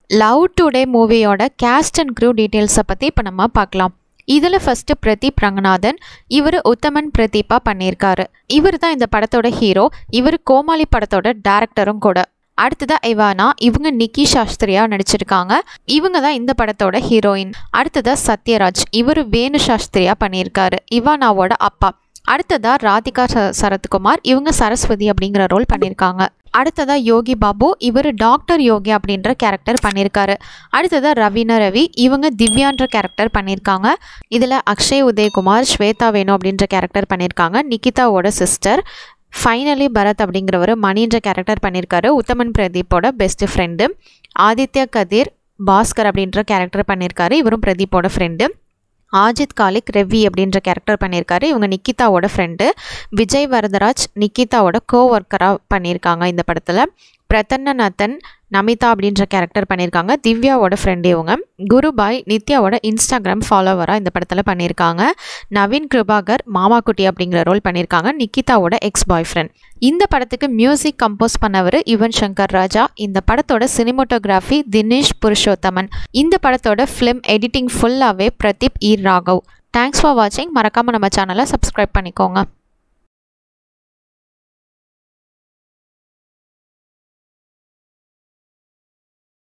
love today மூவியோட cast and crew டீட்டெயில்ஸை பற்றி இப்போ நம்ம பார்க்கலாம் இதில் ஃபஸ்ட்டு பிரதீப் ரங்கநாதன் இவர் உத்தமன் பிரதீப்பா பண்ணியிருக்காரு இவர் தான் இந்த படத்தோட ஹீரோ இவர் கோமாளி படத்தோட டேரக்டரும் கூட அடுத்ததாக இவானா இவங்க நிக்கி சாஸ்திரியா நடிச்சிருக்காங்க இவங்க தான் இந்த படத்தோட ஹீரோயின் அடுத்ததாக சத்யராஜ் இவர் வேணு சாஸ்திரியா பண்ணியிருக்காரு இவானாவோட அப்பா அடுத்ததா ராதிகா ச- சரத்குமார் இவங்க சரஸ்வதி அப்படிங்கிற ரோல் பண்ணியிருக்காங்க அடுத்ததா யோகி பாபு இவர் டாக்டர் யோகி அப்படின்ற கேரக்டர் பண்ணியிருக்காரு அடுத்ததா ரவீனா ரவி இவங்க திவ்யான்ற கேரக்டர் பண்ணியிருக்காங்க இதில் அக்ஷய் உதயகுமார் ஸ்வேதா வேணு அப்படின்ற கேரக்டர் பண்ணியிருக்காங்க நிகிதாவோட சிஸ்டர் ஃபைனலி பரத் அப்படிங்கிறவர் மணின்ற கேரக்டர் பண்ணியிருக்காரு உத்தமன் பிரதீப்போட பெஸ்ட் ஃப்ரெண்டு ஆதித்யா கதிர் பாஸ்கர் அப்படின்ற கேரக்டர் பண்ணியிருக்காரு இவரும் பிரதீப்போட ஃப்ரெண்டு ஆஜித் காலிக் ரெவி அப்படின்ற கேரக்டர் பண்ணியிருக்காரு இவங்க நிக்கிதாவோட ஃப்ரெண்டு விஜய் வரதராஜ் நிக்கிதாவோட கோ ஒர்க்கராக பண்ணியிருக்காங்க இந்த படத்தில் பிரதன்னநாதன் நமிதா அப்படின்ற கேரக்டர் பண்ணியிருக்காங்க திவ்யாவோட ஃப்ரெண்டு இவங்க குருபாய் நித்யாவோட இன்ஸ்டாகிராம் ஃபாலோவராக இந்த படத்தில் பண்ணியிருக்காங்க நவீன் கிருபாகர் மாமாக்குட்டி அப்படிங்கிற ரோல் பண்ணியிருக்காங்க நிக்கிதாவோட எக்ஸ் பாய் ஃப்ரெண்ட் இந்த படத்துக்கு மியூசிக் கம்போஸ் பண்ணவர் யுவன் சங்கர் ராஜா இந்த படத்தோட சினிமோட்டோகிராஃபி தினேஷ் புருஷோத்தமன் இந்த படத்தோட ஃபிலிம் எடிட்டிங் ஃபுல்லாகவே Pradeep E Raghav thanks for வாட்சிங் மறக்காமல் நம்ம சேனலை சப்ஸ்கிரைப் பண்ணிக்கோங்க